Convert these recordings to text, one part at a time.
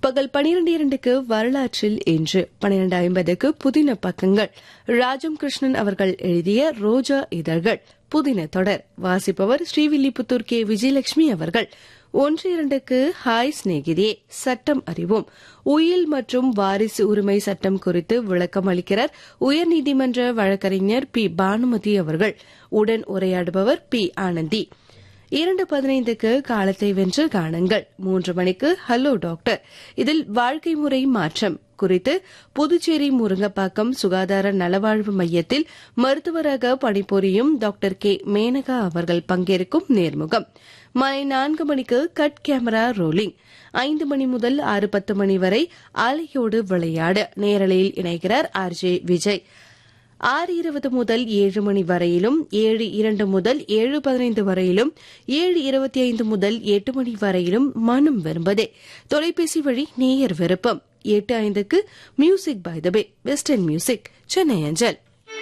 பகல் பனிரெண்டு இரண்டுக்கு வரலாற்றில் இன்று பனிரெண்டு ஐம்பதுக்கு புதின பக்கங்கள் ராஜம் கிருஷ்ணன் அவர்கள் எழுதிய ரோஜா இதழ்கள் புதின தொடர் வாசிப்பவர் ஸ்ரீவில்லிபுத்தூர் கே விஜயலட்சுமி அவர்கள் ஒன்று இரண்டுக்கு ஹாய் சிநேகிதியே சட்டம் அறிவோம் உயில் மற்றும் வாரிசு உரிமை சட்டம் குறித்து விளக்கம் அளிக்கிறார் உயர்நீதிமன்ற வழக்கறிஞர் பி பானுமதி அவர்கள் உடன் உரையாடுபவர் பி ஆனந்தி இரண்டு பதினைந்துக்கு காலத்தை வென்று காணுங்கள் மூன்று மணிக்கு ஹலோ டாக்டர் இதில் வாழ்க்கை முறை மாற்றம் குறித்து புதுச்சேரி முருங்கப்பாக்கம் சுகாதார நலவாழ்வு மையத்தில் மருத்துவராக பணிபுரியும் டாக்டர் கே மேனகா அவர்கள் பங்கேற்கும் நேர்முகம் மாலை நான்கு மணிக்கு கட் கேமரா ரோலிங் ஐந்து மணி முதல் ஆறு பத்து மணி வரை அலையோடு விளையாட நேரலையில் இணைகிறார் ஆர் ஜே விஜய் ஆறு இருபது முதல் ஏழு மணி வரையிலும் ஏழு இரண்டு முதல் ஏழு பதினைந்து வரையிலும் ஏழு இருபத்தி ஐந்து முதல் எட்டு மணி வரையிலும் மனம் விரும்பதே தொலைபேசி வழி நேயர் விருப்பம் எட்டு ஐந்துக்கு music by the bay western music Chennai அஞ்சல்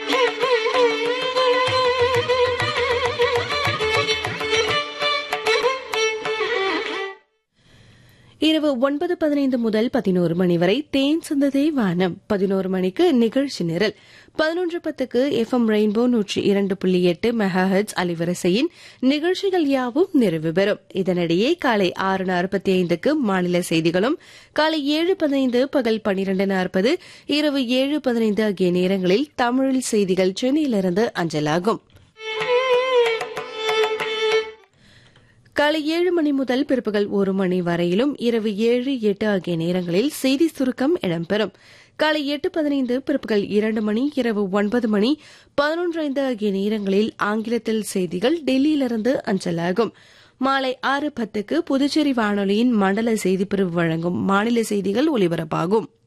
இரவு ஒன்பது பதினைந்து முதல் பதினோரு மணி வரை தேன் சிந்ததே வானம் பதினோரு மணிக்கு நிகழ்ச்சி நிரல் பதினொன்று பத்துக்கு எஃப் எம் ரெயின்போ நூற்றி இரண்டு புள்ளி எட்டு மெகாஹெட்ஸ் அலைவரிசையின் நிகழ்ச்சிகள் யாவும் நிறைவு பெறும் இதனிடையே காலை ஆறு நாற்பத்தி ஐந்துக்கு மாநில செய்திகளும் காலை ஏழு பதினைந்து பகல் பன்னிரண்டு நாற்பது இரவு ஏழு பதினைந்து ஆகிய நேரங்களில் தமிழில் செய்திகள் சென்னையிலிருந்து அஞ்சலாகும் காலை ஏழு மணி முதல் பிற்பகல் ஒரு மணி வரையிலும் இரவு ஏழு எட்டு ஆகிய நேரங்களில் செய்தி சுருக்கம் இடம்பெறும் காலை எட்டு பதினைந்து பிற்பகல் இரண்டு மணி இரவு ஒன்பது மணி பதினொன்று ஐந்து ஆகிய நேரங்களில் ஆங்கிலத்தில் செய்திகள் டெல்லியிலிருந்து அஞ்சலாகும் மாலை ஆறு பத்துக்கு புதுச்சேரி வானொலியின் மண்டல செய்திப்பிரிவு வழங்கும் மாநில செய்திகள் ஒலிபரப்பாகும்